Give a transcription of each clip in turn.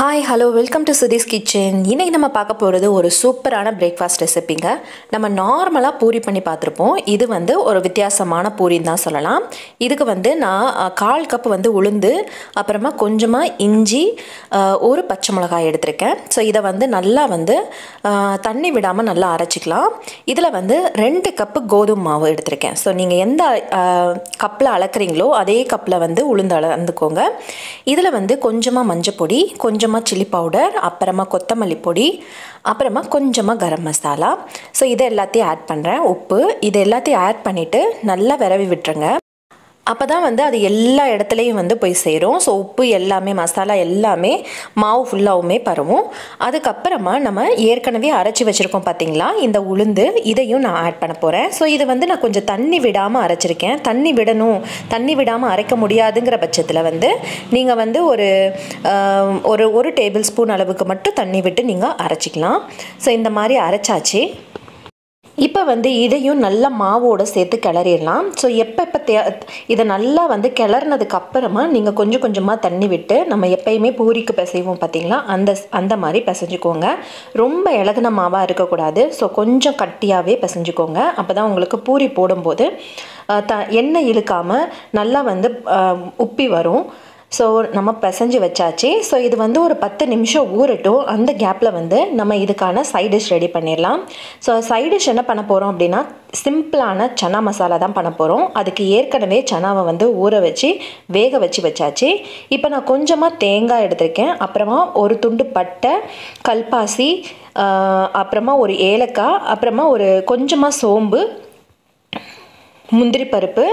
hi hello welcome to Sudhi's kitchen இன்றைக்கி நம்ம பார்க்க போகிறது ஒரு சூப்பரான பிரேக்ஃபாஸ்ட் ரெசிபிங்க நம்ம நார்மலாக பூரி பண்ணி பார்த்துருப்போம் இது வந்து ஒரு வித்தியாசமான பூரின்னு தான் சொல்லலாம் இதுக்கு வந்து நான் அஹ், கால் கப் வந்து உளுந்து அப்புறமா கொஞ்சமாக இஞ்சி அஹ், ஒரு பச்சை மிளகாய் எடுத்திருக்கேன் ஸோ இதை வந்து நல்லா வந்து அஹ், தண்ணி விடாமல் நல்லா அரைச்சிக்கலாம் இதில் வந்து ரெண்டு கப்பு கோதுமை மாவு எடுத்திருக்கேன் ஸோ நீங்கள் எந்த கப்பில் அளக்குறீங்களோ அதே கப்பில் வந்து உளுந்து அளந்துக்கோங்க இதில் வந்து கொஞ்சமாக மஞ்சள் பொடி கொஞ்சமாக சில்லி பவுடர் அப்புறமா கொத்தமல்லி பொடி அப்புறமா கொஞ்சமாக கரம் மசாலா ஸோ இதை எல்லாத்தையும் ஆட் பண்ணுறேன் உப்பு இது எல்லாத்தையும் ஆட் பண்ணிவிட்டு நல்லா விரவி விட்டுருங்க அப்போ தான் வந்து அது எல்லா இடத்துலையும் வந்து போய் சேரும் ஸோ உப்பு எல்லாமே மசாலா எல்லாமே மாவு ஃபுல்லாகவுமே பரவும் அதுக்கப்புறமா நம்ம ஏற்கனவே அரைச்சி வச்சுருக்கோம் பார்த்தீங்களா இந்த உளுந்து இதையும் நான் ஆட் பண்ண போகிறேன் ஸோ இது வந்து நான் கொஞ்சம் தண்ணி விடாமல் அரைச்சிருக்கேன் தண்ணி விடணும் தண்ணி விடாமல் அரைக்க முடியாதுங்கிற பட்சத்தில் வந்து நீங்கள் வந்து ஒரு ஆஹ், ஒரு ஒரு டேபிள் ஸ்பூன் அளவுக்கு மட்டும் தண்ணி விட்டு நீங்கள் அரைச்சிக்கலாம் ஸோ இந்த மாதிரி அரைச்சாச்சு இப்போ வந்து இதையும் நல்லா மாவோட சேர்த்து கிளறிடலாம் ஸோ எப்போ எப்போ தே இதை நல்லா வந்து கிளறினதுக்கு அப்புறமா நீங்கள் கொஞ்சம் கொஞ்சமாக தண்ணி விட்டு நம்ம எப்பயுமே பூரிக்கு பிசைவோம் பார்த்தீங்களா அந்த அந்த மாதிரி பிசைஞ்சுக்கோங்க ரொம்ப இலகுன மாவாக இருக்கக்கூடாது ஸோ கொஞ்சம் கட்டியாகவே பிசைஞ்சுக்கோங்க அப்போ தான் உங்களுக்கு பூரி போடும்போது அஹ், த எண்ணெய் இழுக்காமல் நல்லா வந்து அஹ், உப்பி வரும் ஸோ நம்ம பிசைஞ்சு வச்சாச்சு ஸோ இது வந்து ஒரு பத்து நிமிஷம் ஊறட்டும் அந்த கேப்பில் வந்து நம்ம இதுக்கான சைட் டிஷ் ரெடி பண்ணிடலாம் ஸோ சைட் டிஷ் என்ன பண்ண போகிறோம் அப்படின்னா சிம்பிளான சன்னா மசாலா தான் பண்ண போகிறோம் அதுக்கு ஏற்கனவே சன்னாவை வந்து ஊற வச்சு வேக வச்சு வச்சாச்சு இப்போ நான் கொஞ்சமாக தேங்காய் எடுத்திருக்கேன் அப்புறமா ஒரு துண்டு பட்டை கல்பாசி ஆஹ், அப்புறமா ஒரு ஏலக்காய் அப்புறமா ஒரு கொஞ்சமாக சோம்பு முந்திரி பருப்பு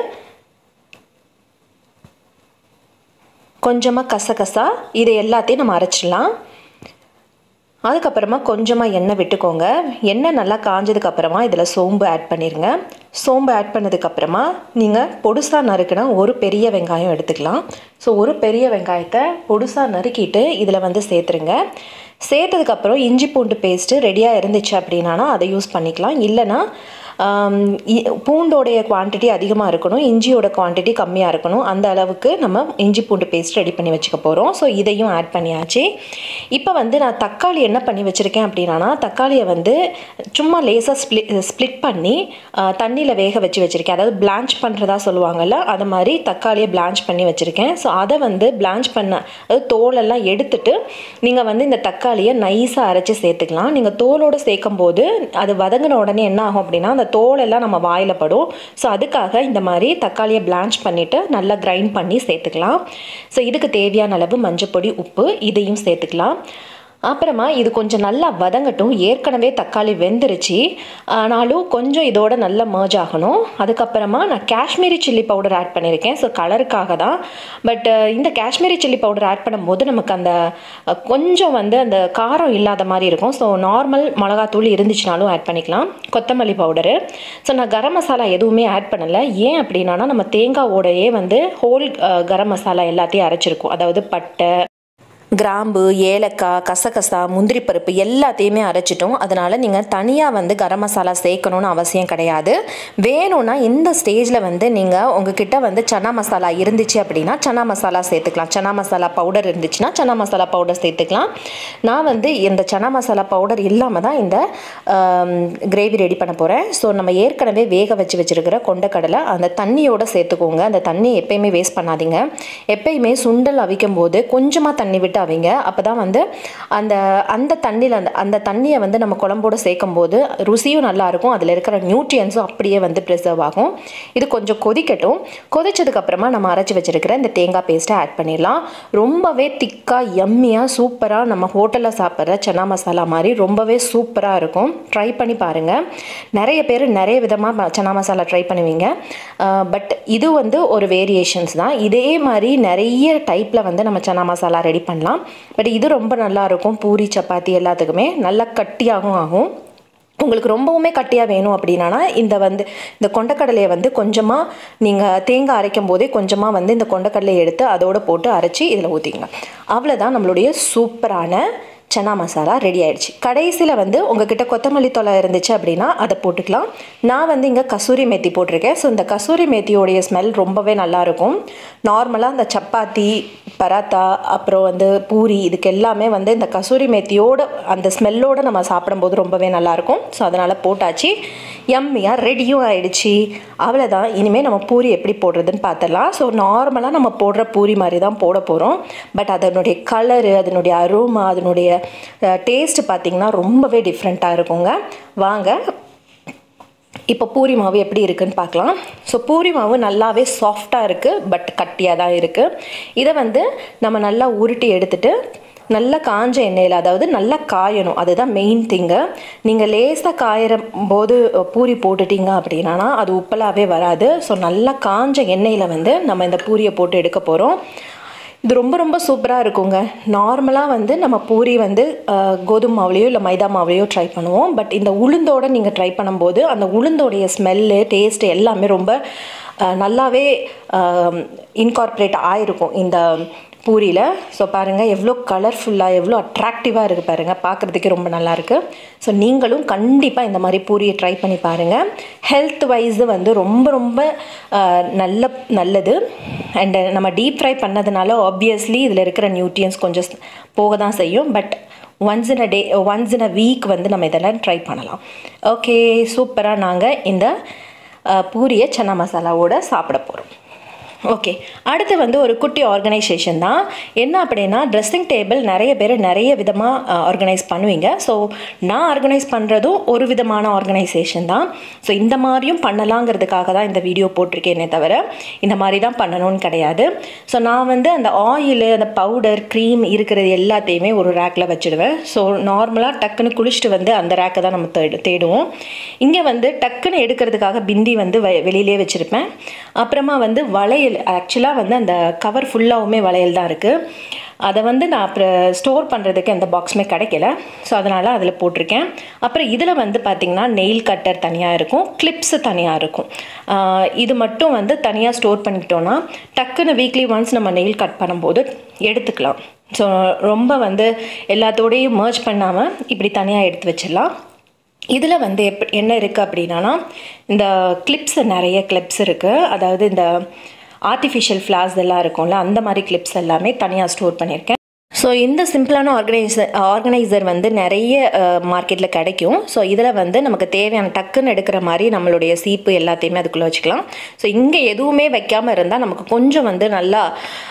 கொஞ்சமாக கசகசா இது எல்லாத்தையும் நம்ம அரைச்சிடலாம் அதுக்கப்புறமா கொஞ்சமாக எண்ணெய் விட்டுக்கோங்க எண்ணெய் நல்லா காஞ்சதுக்கப்புறமா இதில் சோம்பு ஆட் பண்ணிடுங்க சோம்பு ஆட் பண்ணதுக்கப்புறமா நீங்கள் பொடுசாக நறுக்கினா ஒரு பெரிய வெங்காயம் எடுத்துக்கலாம் ஸோ ஒரு பெரிய வெங்காயத்தை பொடுசாக நறுக்கிட்டு இதில் வந்து சேர்த்துருங்க சேர்த்ததுக்கப்புறம் இஞ்சி பூண்டு பேஸ்ட்டு ரெடியாக இருந்துச்சு அப்படின்னா அதை யூஸ் பண்ணிக்கலாம் இல்லைன்னா ஆம், இ- பூண்டோடைய குவான்டிட்டி அதிகமாக இருக்கணும் இஞ்சியோட குவான்டிட்டி கம்மியாக இருக்கணும் அந்த அளவுக்கு நம்ம இஞ்சி பூண்டு பேஸ்ட் ரெடி பண்ணி வச்சுக்க போகிறோம் ஸோ இதையும் ஆட் பண்ணியாச்சு இப்போ வந்து நான் தக்காளி என்ன பண்ணி வச்சுருக்கேன் அப்படின்னா தக்காளியை வந்து சும்மா லேசாக ஸ்ப்ளி ஸ்ப்ளிட் பண்ணி தண்ணியில் வேக வச்சு வச்சுருக்கேன் அதாவது பிளான்ச் பண்ணுறதா சொல்லுவாங்கல்ல அது மாதிரி தக்காளியை பிளான்ச் பண்ணி வச்சுருக்கேன் ஸோ அதை வந்து பிளான்ச் பண்ண அதாவது தோலெல்லாம் எடுத்துட்டு நீங்கள் வந்து இந்த தக்காளியை நைஸாக அரைச்சி சேர்த்துக்கலாம் நீங்கள் தோலோடு சேர்க்கும் போது அது வதங்கின உடனே என்ன ஆகும் அப்படின்னா அந்த தோலெல்லாம் நம்ம வாயில் படும் ஸோ அதுக்காக இந்த மாதிரி தக்காளியை பிளான்ச் பண்ணிவிட்டு நல்லா கிரைண்ட் பண்ணி சேர்த்துக்கலாம் ஸோ இதுக்கு தேவையான அளவு மஞ்சப்பொடி உப்பு இதையும் சேர்த்துக்கலாம் அப்புறமா இது கொஞ்சம் நல்லா வதங்கட்டும் ஏற்கனவே தக்காளி வெந்துருச்சு ஆனாலும் கொஞ்சம் இதோட நல்லா merge ஆகணும் அதுக்கப்புறமா நான் காஷ்மீரி சில்லி பவுடர் ஆட் பண்ணியிருக்கேன் ஸோ கலருக்காக தான் பட் இந்த காஷ்மீரி சில்லி பவுடர் ஆட் பண்ணும்போது நமக்கு அந்த அஹ், கொஞ்சம் வந்து அந்த காரம் இல்லாத மாதிரி இருக்கும் ஸோ நார்மல் மிளகாத்தூள் இருந்துச்சுனாலும் ஆட் பண்ணிக்கலாம் கொத்தமல்லி பவுடரு ஸோ நான் கரம் மசாலா எதுவுமே ஆட் பண்ணலை ஏன் அப்படின்னா நம்ம தேங்காவோடையே வந்து ஹோல் கரம் மசாலா எல்லாத்தையும் அரைச்சிருக்கோம் அதாவது பட்டை கிராம்பு ஏலக்காய் கசகசா முந்திரி பருப்பு எல்லாத்தையுமே அரைச்சிட்டோம் அதனால் நீங்கள் தனியாக வந்து கரம் மசாலா சேர்க்கணும்னு அவசியம் கிடையாது வேணும்னா இந்த ஸ்டேஜில் வந்து நீங்கள் உங்ககிட்ட வந்து சன்னா மசாலா இருந்துச்சு அப்படின்னா சன்னா மசாலா சேர்த்துக்கலாம் சன்னா மசாலா பவுடர் இருந்துச்சுன்னா சன்னா மசாலா பவுடர் சேர்த்துக்கலாம் நான் வந்து இந்த சன்னா மசாலா பவுடர் இல்லாமல் தான் இந்த கிரேவி ரெடி பண்ண போகிறேன் ஸோ நம்ம ஏற்கனவே வேக வச்சு வச்சுருக்கிற கொண்டக்கடலை அந்த தண்ணியோட சேர்த்துக்கோங்க அந்த தண்ணியை எப்பயுமே வேஸ்ட் பண்ணாதீங்க எப்பயுமே சுண்டல் அவிக்கும் போது கொஞ்சமாக தண்ணி விட்டு அவிங்க அப்போ தான் வந்து அந்த அந்த தண்ணியில் அந்த அந்த தண்ணியை வந்து நம்ம குழம்போட சேர்க்கும் போது ருசியும் நல்லா இருக்கும் அதில் இருக்கிற நியூட்ரியன்ஸும் அப்படியே வந்து ப்ரிசர்வ் ஆகும் இது கொஞ்சம் கொதிக்கட்டும் கொதிச்சதுக்கப்புறமா நம்ம அரைச்சி வச்சிருக்கிற இந்த தேங்காய் பேஸ்ட்டை ஆட் பண்ணிடலாம் ரொம்பவே திக்காக எம்மியாக சூப்பராக நம்ம ஹோட்டலில் சாப்பிட்ற சன்னா மசாலா மாதிரி ரொம்பவே சூப்பராக இருக்கும் ட்ரை பண்ணி பாருங்கள் நிறைய பேர் நிறைய விதமாக சன்னா மசாலா ட்ரை பண்ணுவீங்க பட் இது வந்து ஒரு வேரியேஷன்ஸ் தான் இதே மாதிரி நிறைய டைப்பில் வந்து நம்ம சன்னா மசாலா ரெடி பண்ணலாம் பட் இது ரொம்ப நல்லா இருக்கும் பூரி சப்பாத்தி எல்லாத்துக்குமே நல்லா கட்டியாகவும் ஆகும் உங்களுக்கு ரொம்பவுமே கட்டியாக வேணும் அப்படின்னா இந்த வந்து இந்த கொண்டக்கடலையை வந்து கொஞ்சமாக நீங்கள் தேங்காய் அரைக்கும் போதே கொஞ்சமாக வந்து இந்த கொண்டக்கடலையை எடுத்து அதோடு போட்டு அரைச்சி இதில் ஊற்றிங்க அவ்வளோதான் நம்மளுடைய சூப்பரான சன்னா மசாலா ரெடி ஆயிடுச்சு கடைசியில் வந்து உங்ககிட்ட கொத்தமல்லி தொலை இருந்துச்சு அப்படின்னா அதை போட்டுக்கலாம் நான் வந்து இங்கே கசூரி மேத்தி போட்டிருக்கேன் ஸோ இந்த கசூரி மேத்தியோடைய ஸ்மெல் ரொம்பவே நல்லாயிருக்கும் நார்மலாக இந்த சப்பாத்தி பராத்தா அப்புறம் வந்து பூரி இதுக்கு எல்லாமே வந்து இந்த கசூரி மேத்தியோட அந்த ஸ்மெல்லோடு நம்ம சாப்பிடும்போது ரொம்பவே நல்லாயிருக்கும் ஸோ அதனால் போட்டாச்சு எம்மியாக ரெடியும் ஆயிடுச்சு அவ்வளோதான் இனிமேல் நம்ம பூரி எப்படி போடுறதுன்னு பார்த்துடலாம் ஸோ நார்மலாக நம்ம போடுற பூரி மாதிரி தான் போட போகிறோம் பட் அதனுடைய கலரு அதனுடைய அரோமா அதனுடைய டேஸ்ட்டு பார்த்திங்கன்னா ரொம்பவே டிஃப்ரெண்ட்டாக இருக்குங்க வாங்க இப்போ பூரி மாவு எப்படி இருக்குன்னு பார்க்கலாம் ஸோ பூரி மாவு நல்லாவே சாஃப்டாக இருக்குது பட் கட்டியாக தான் இருக்குது இதை வந்து நம்ம நல்லா உருட்டி எடுத்துட்டு நல்லா காஞ்ச எண்ணெயில் அதாவது நல்லா காயணும் அதுதான் மெயின் திங்கு நீங்கள் லேசாக காயிற போது பூரி போட்டுட்டீங்க அப்படின்னா அது உப்பலாகவே வராது ஸோ நல்லா காஞ்ச எண்ணெயில் வந்து நம்ம இந்த பூரியை போட்டு எடுக்க போகிறோம் இது ரொம்ப ரொம்ப சூப்பராக இருக்குங்க நார்மலாக வந்து நம்ம பூரி வந்து கோதுமை மாவுலேயோ இல்லை மைதா மாவுலேயோ ட்ரை பண்ணுவோம் பட் இந்த உளுந்தோடு நீங்கள் ட்ரை பண்ணும்போது அந்த உளுந்தோடைய ஸ்மெல்லு டேஸ்ட் எல்லாமே ரொம்ப நல்லாவே இன்கார்ப்ரேட் ஆயிருக்கும் இந்த பூரியில் ஸோ பாருங்கள் எவ்வளோ கலர்ஃபுல்லாக எவ்வளோ அட்ராக்டிவாக இருக்குது பாருங்கள் பார்க்குறதுக்கே ரொம்ப நல்லாயிருக்கு ஸோ நீங்களும் கண்டிப்பாக இந்த மாதிரி பூரியை ட்ரை பண்ணி பாருங்கள் ஹெல்த் வைஸு வந்து ரொம்ப ரொம்ப நல்ல நல்லது அண்டு நம்ம டீப் ஃப்ரை பண்ணதுனால ஆப்வியஸ்லி இதில் இருக்கிற நியூட்ரியன்ஸ் கொஞ்சம் போக தான் செய்யும் but once in a day once in a week வந்து நம்ம இதெல்லாம் ட்ரை பண்ணலாம் ஓகே சூப்பராக நாங்கள் இந்த பூரியை சன்னா மசாலாவோடு சாப்பிட போகிறோம் ஓகே அடுத்து வந்து ஒரு குட்டி ஆர்கனைசேஷன் தான் என்ன அப்படின்னா ட்ரெஸ்ஸிங் டேபிள் நிறைய பேர் நிறைய விதமாக ஆர்கனைஸ் பண்ணுவீங்க ஸோ நான் ஆர்கனைஸ் பண்ணுறதும் ஒரு விதமான ஆர்கனைசேஷன் தான் ஸோ இந்த மாதிரியும் பண்ணலாங்கிறதுக்காக தான் இந்த வீடியோ போட்டிருக்கேனே தவிர இந்த மாதிரி தான் பண்ணணும்னு கிடையாது ஸோ நான் வந்து அந்த ஆயில் அந்த பவுடர் க்ரீம் இருக்கிறது எல்லாத்தையுமே ஒரு ரேக்கில் வச்சுடுவேன் ஸோ நார்மலாக டக்குன்னு குளிச்சுட்டு வந்து அந்த ரேக்கை தான் நம்ம தேடு தேடுவோம் இங்கே வந்து டக்குன்னு எடுக்கிறதுக்காக பிந்தி வந்து வெளியிலே வச்சுருப்பேன் அப்புறமா வந்து வளையல் ஆக்சுவலாக வந்து அந்த கவர் ஃபுல்லாகவுமே வளையல் தான் இருக்குது அதை வந்து நான் அப்புறம் ஸ்டோர் பண்ணுறதுக்கு எந்த பாக்ஸுமே கிடைக்கல ஸோ அதனால் அதில் போட்டிருக்கேன் அப்புறம் இதில் வந்து பார்த்திங்கன்னா நெயில் கட்டர் தனியாக இருக்கும் கிளிப்ஸு தனியாக இருக்கும் இது மட்டும் வந்து தனியாக ஸ்டோர் பண்ணிக்கிட்டோன்னா டக்குன்னு வீக்லி ஒன்ஸ் நம்ம நெயில் கட் பண்ணும்போது எடுத்துக்கலாம் ஸோ ரொம்ப வந்து எல்லாத்தோடையும் மர்ஜ் பண்ணாமல் இப்படி தனியாக எடுத்து வச்சிடலாம் இதில் வந்து எப் என்ன இருக்குது அப்படின்னா இந்த கிளிப்ஸ் நிறைய கிளிப்ஸ் இருக்குது அதாவது இந்த ஆர்டிஃபிஷியல் ஃப்ளார்ஸ் எல்லாம் இருக்கும்ல அந்த மாதிரி கிளிப்ஸ் எல்லாமே தனியாக ஸ்டோர் பண்ணியிருக்கேன் ஸோ இந்த சிம்பிளான ஆர்கனைசர் ஆர்கனைசர் வந்து நிறைய மார்க்கெட்டில் கிடைக்கும் ஸோ இதில் வந்து நமக்கு தேவையான டக்குன்னு எடுக்கிற மாதிரி நம்மளுடைய சீப்பு எல்லாத்தையுமே அதுக்குள்ளே வச்சுக்கலாம் ஸோ இங்கே எதுவுமே வைக்காமல் இருந்தால் நமக்கு கொஞ்சம் வந்து நல்லா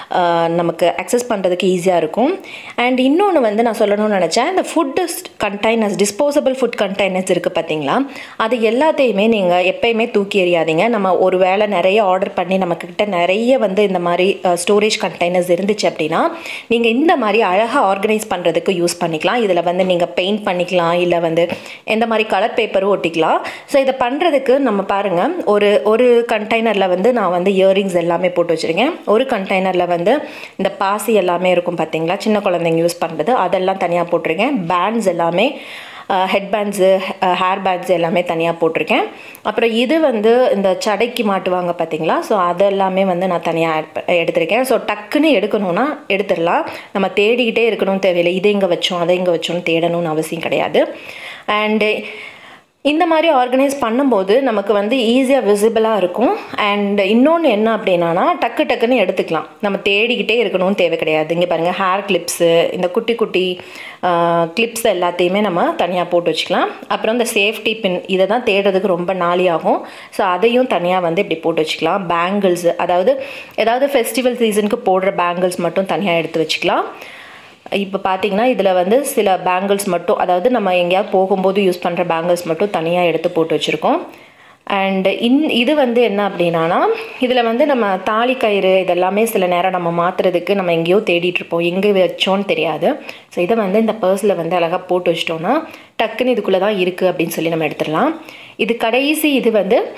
நமக்கு அக்சஸ் பண்ணுறதுக்கு ஈஸியாக இருக்கும் அண்ட் இன்னொன்று வந்து நான் சொல்லணும்னு நினச்சேன் இந்த food containers disposable food containers இருக்குது பார்த்தீங்களா அது எல்லாத்தையுமே நீங்கள் எப்பயுமே தூக்கி எறியாதீங்க நம்ம ஒரு வேளை நிறைய ஆர்டர் பண்ணி நம்மக்கிட்ட நிறைய வந்து இந்த மாதிரி ஸ்டோரேஜ் கண்டெய்னர்ஸ் இருந்துச்சு அப்படின்னா நீங்கள் இந்த மாதிரி அழகாக ஆர்கனைஸ் பண்ணுறதுக்கு யூஸ் பண்ணிக்கலாம் இதில் வந்து நீங்கள் பெயிண்ட் பண்ணிக்கலாம் இல்லை வந்து எந்த மாதிரி கலர் பேப்பரும் ஒட்டிக்கலாம் ஸோ இதை பண்ணுறதுக்கு நம்ம பாருங்கள் ஒரு ஒரு கண்டெய்னரில் வந்து நான் வந்து இயரிங்ஸ் எல்லாமே போட்டு வச்சுருக்கேன் ஒரு கண்டெய்னரில் வந்து இந்த பாசி எல்லாமே இருக்கும் பார்த்தீங்களா சின்ன குழந்தைங்க யூஸ் பண்ணுறது அதெல்லாம் தனியாக போட்டிருக்கேன் பேண்ட்ஸ் எல்லாமே ஹெட் பேண்ட்ஸு ஹேர் பேண்ட்ஸ் எல்லாமே தனியாக போட்டிருக்கேன் அப்புறம் இது வந்து இந்த சடைக்கு மாட்டுவாங்க பார்த்தீங்களா ஸோ அதெல்லாமே வந்து நான் தனியாக எடுத்திருக்கேன் ஸோ டக்குன்னு எடுக்கணும்னா எடுத்துடலாம் நம்ம தேடிக்கிட்டே இருக்கணும் தேவையில்லை இதை இங்கே வச்சோம் அதை இங்கே வச்சோம்னு தேடணும்னு அவசியம் கிடையாது அண்டு இந்த மாதிரி ஆர்கனைஸ் பண்ணும்போது நமக்கு வந்து ஈஸியாக விசிபிளாக இருக்கும் அண்ட் இன்னொன்று என்ன அப்படின்னா டக்கு டக்குன்னு எடுத்துக்கலாம் நம்ம தேடிக்கிட்டே இருக்கணும்னு தேவை கிடையாது இங்கே பாருங்கள் ஹேர் கிளிப்ஸு இந்த குட்டி குட்டி கிளிப்ஸ் எல்லாத்தையுமே நம்ம தனியாக போட்டு வச்சுக்கலாம் அப்புறம் இந்த சேஃப்டி பின் இதை தான் தேடுறதுக்கு ரொம்ப நாளி ஆகும் ஸோ அதையும் தனியாக வந்து இப்படி போட்டு வச்சுக்கலாம் பேங்கிள்ஸ் அதாவது ஏதாவது ஃபெஸ்டிவல் சீசனுக்கு போடுற பேங்கிள்ஸ் மட்டும் தனியாக எடுத்து வச்சுக்கலாம் இப்போ பார்த்தீங்கன்னா இதில் வந்து சில பேங்கிள்ஸ் மட்டும் அதாவது நம்ம எங்கேயாவது போகும்போது யூஸ் பண்ணுற பேங்கிள்ஸ் மட்டும் தனியாக எடுத்து போட்டு வச்சுருக்கோம் அண்ட் இன் இது வந்து என்ன அப்படின்னா இதில் வந்து நம்ம தாலி கயிறு இதெல்லாமே சில நேரம் நம்ம மாற்றுறதுக்கு நம்ம எங்கேயோ தேடிட்டு இருப்போம் எங்கே வச்சோன்னு தெரியாது ஸோ இதை வந்து இந்த பர்ஸில் வந்து அழகாக போட்டு வச்சிட்டோன்னா டக்குன்னு இதுக்குள்ளே தான் இருக்குது அப்படின்னு சொல்லி நம்ம எடுத்துடலாம் இது கடைசி இது வந்து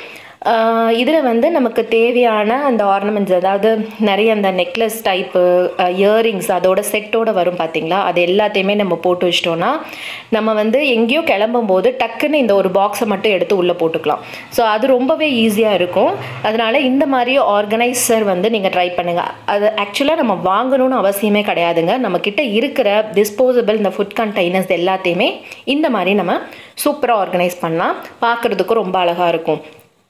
இதில் வந்து நமக்கு தேவையான அந்த ஆர்னமெண்ட்ஸ் அதாவது நிறைய அந்த நெக்லஸ் டைப்பு இயரிங்ஸ் அதோட செட்டோட வரும் பார்த்தீங்களா அது எல்லாத்தையுமே நம்ம போட்டு வச்சிட்டோன்னா நம்ம வந்து எங்கேயோ கிளம்பும் போது டக்குன்னு இந்த ஒரு பாக்ஸை மட்டும் எடுத்து உள்ளே போட்டுக்கலாம் ஸோ அது ரொம்பவே ஈஸியாக இருக்கும் அதனால் இந்த மாதிரி ஆர்கனைசர் வந்து நீங்கள் ட்ரை பண்ணுங்கள் அது ஆக்சுவலாக நம்ம வாங்கணும்னு அவசியமே கிடையாதுங்க நம்மக்கிட்ட இருக்கிற டிஸ்போசபிள் இந்த ஃபுட் கண்டெய்னர்ஸ் எல்லாத்தையுமே இந்த மாதிரி நம்ம சூப்பராக ஆர்கனைஸ் பண்ணால் பார்க்குறதுக்கும் ரொம்ப அழகாக இருக்கும்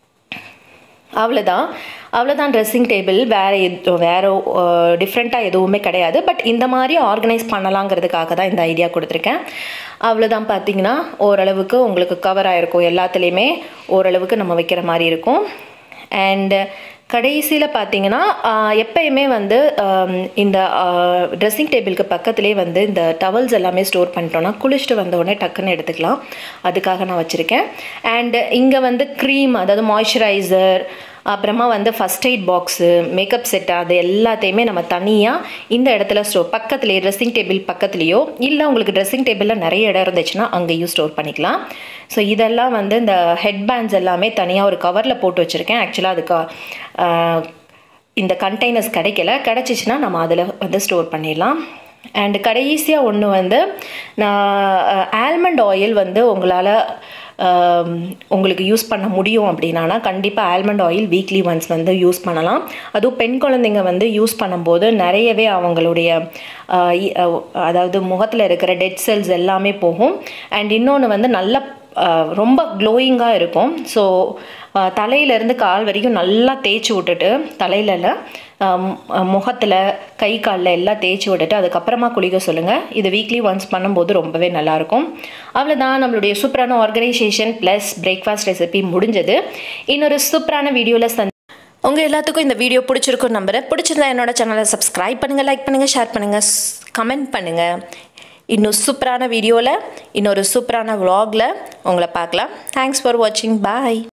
அவ்வளோதான் அவ்வளோதான் ட்ரெஸ்ஸிங் டேபிள் வேறு எது வேறு டிஃப்ரெண்ட்டாக எதுவுமே கிடையாது பட் இந்த மாதிரி ஆர்கனைஸ் பண்ணலாங்கிறதுக்காக தான் இந்த ஐடியா கொடுத்துருக்கேன் அவ்வளோதான் பார்த்தீங்கன்னா ஓரளவுக்கு உங்களுக்கு கவர் ஆகிருக்கும் எல்லாத்துலேயுமே ஓரளவுக்கு நம்ம வைக்கிற மாதிரி இருக்கும் அண்டு கடைசியில் பார்த்தீங்கன்னா எப்பயுமே வந்து இந்த ட்ரெஸ்ஸிங் டேபிளுக்கு பக்கத்துலேயே வந்து இந்த டவல்ஸ் எல்லாமே ஸ்டோர் பண்ணிட்டோன்னா குளிச்சுட்டு வந்த உடனே டக்குன்னு எடுத்துக்கலாம் அதுக்காக நான் வச்சுருக்கேன் அண்டு இங்கே வந்து க்ரீம் அதாவது மாய்ஸ்சரைசர் அப்புறமா வந்து first aid box makeup set அது எல்லாத்தையுமே நம்ம தனியாக இந்த இடத்துல ஸ்டோர் பக்கத்துலேயே ட்ரெஸ்ஸிங் டேபிள் பக்கத்துலேயோ இல்லை உங்களுக்கு ட்ரெஸ்ஸிங் டேபிளில் நிறைய இடம் இருந்துச்சுன்னா அங்கேயும் ஸ்டோர் பண்ணிக்கலாம் ஸோ இதெல்லாம் வந்து இந்த ஹெட் பேண்ட்ஸ் எல்லாமே தனியாக ஒரு கவரில் போட்டு வச்சுருக்கேன் ஆக்சுவலாக அதுக்கு இந்த கண்டெய்னர்ஸ் கிடைக்கல கிடச்சிச்சின்னா நம்ம அதில் வந்து ஸ்டோர் பண்ணிடலாம் அண்டு கடைசியாக ஒன்று வந்து நான் ஆல்மண்ட் ஆயில் வந்து உங்களால் உங்களுக்கு யூஸ் பண்ண முடியும் அப்படின்னா கண்டிப்பாக ஆல்மண்ட் ஆயில் வீக்லி ஒன்ஸ் வந்து யூஸ் பண்ணலாம் அதுவும் பெண் குழந்தைங்க வந்து யூஸ் பண்ணும்போது நிறையவே அவங்களுடைய அதாவது முகத்தில் இருக்கிற டெட் செல்ஸ் எல்லாமே போகும் அண்ட் இன்னொன்று வந்து நல்ல ரொம்ப க்ளோயிங்காக இருக்கும் ஸோ தலையிலேருந்து கால் வரைக்கும் நல்லா தேய்ச்சி விட்டுட்டு தலையில முகத்தில் கை காலில் எல்லாம் தேய்ச்சி விட்டுட்டு அதுக்கப்புறமா குளிக்க சொல்லுங்கள் இது வீக்லி ஒன்ஸ் பண்ணும்போது ரொம்பவே நல்லாயிருக்கும் அவ்வளோதான் நம்மளுடைய சூப்பரான ஆர்கனைசேஷன் ப்ளஸ் பிரேக்ஃபாஸ்ட் ரெசிபி முடிஞ்சது இன்னொரு சூப்பரான வீடியோவில் சந்தி உங்கள் எல்லாத்துக்கும் இந்த வீடியோ பிடிச்சிருக்கும் நம்புறேன் பிடிச்சிருந்தா என்னோட சேனலை சப்ஸ்கிரைப் பண்ணுங்கள் லைக் பண்ணுங்கள் ஷேர் பண்ணுங்கள் கமெண்ட் பண்ணுங்கள் இன்னும் சூப்பரான வீடியோவில் இன்னொரு சூப்பரான விலாகில் உங்களை பார்க்கலாம் தேங்க்ஸ் ஃபார் வாட்சிங் பாய்